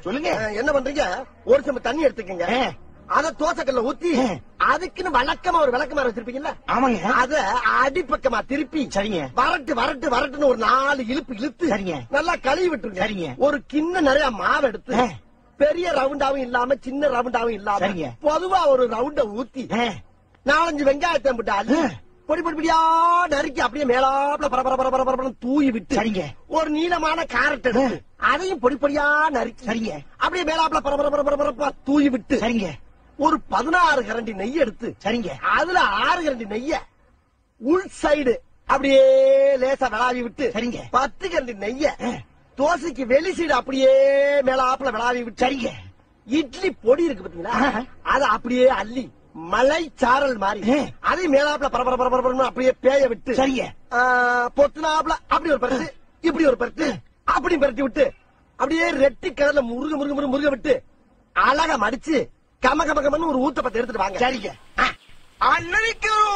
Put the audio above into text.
சொல்லுங்க. அஹ், என்ன பண்றீங்க ஒரு சம்பு தண்ணி எடுத்துக்கங்க ஆ. அத தோசைக்கல்ல ஊத்தி ஆ. அதுக்குன்னு வழக்கமா ஒரு விளக்கமாறு வச்சிருப்பீங்கல்ல ஆமாங்க அத அடிப்பக்கமா திருப்பி சரிங்க. வரட்டு வரட்டு வரட்டுன்னு ஒரு நாலு இழுப்பு இழுத்து சரிங்க. நல்லா கழுவி விட்டுருங்க சரிங்க. ஒரு கிண்ண நிறைய மாவு எடுத்து ஆ. பெரிய ரவுண்டாவும் இல்லாம சின்ன ரவுண்டாவும் இல்லாம சரிங்க. பொதுவா ஒரு ரவுண்ட ஊத்தி ஆ, நாலஞ்சு வெங்காயத்தை போட்டு அள்ளி ஆ. பொடி பொடி பொடியா நறுக்கி அப்படியே மேலாப்ல பர பர பர பர பரபரன்னு தூவி விட்டு சரிங்க. ஒரு நீளமான கேரட் எடுத்து அதையும் பொடி பொடியா நறுக்கி சரிங்க. அப்படியே மேலாப்ல பர பர பர பர பரப்பா தூவி விட்டு சரிங்க ஒரு பதினாறு கரண்டி நெய் எடுத்து சரிங்க அதுல ஆறு கரண்டி நெய்ய உள் சைடு அப்படியே லேசா விளாவி விட்டு சரிங்க. பத்து கரண்டி நெய்ய ஆ. தோசைக்கு வெளி சைடு அப்படியே மேலாப்ல விளாவி விட்டு சரிங்க இட்லி பொடி இருக்கு பாத்தீங்களா ஆஹா. அத அப்படியே அள்ளி மலை சாரல் மாதிரி ஆ. அதையும் மேலாப்ல பரபர பரபர பரபரன்னு அப்படியே பேய விட்டு சரிங்க ஆ, பொத்துனாப்ல அப்படி ஒரு பருத்து இப்படி ஒரு பருத்து அப்படி பரட்டி விட்டு அப்படியே ரெட்டி கலர்ல முருக முருக முருக முருக விட்டு அழகா மடிச்சு கம கம கமன்னு ஒரு ஊத்த பத்து எடுத்துட்டு வாங்க சரிங்க அண்ணனுக்கு ஒரு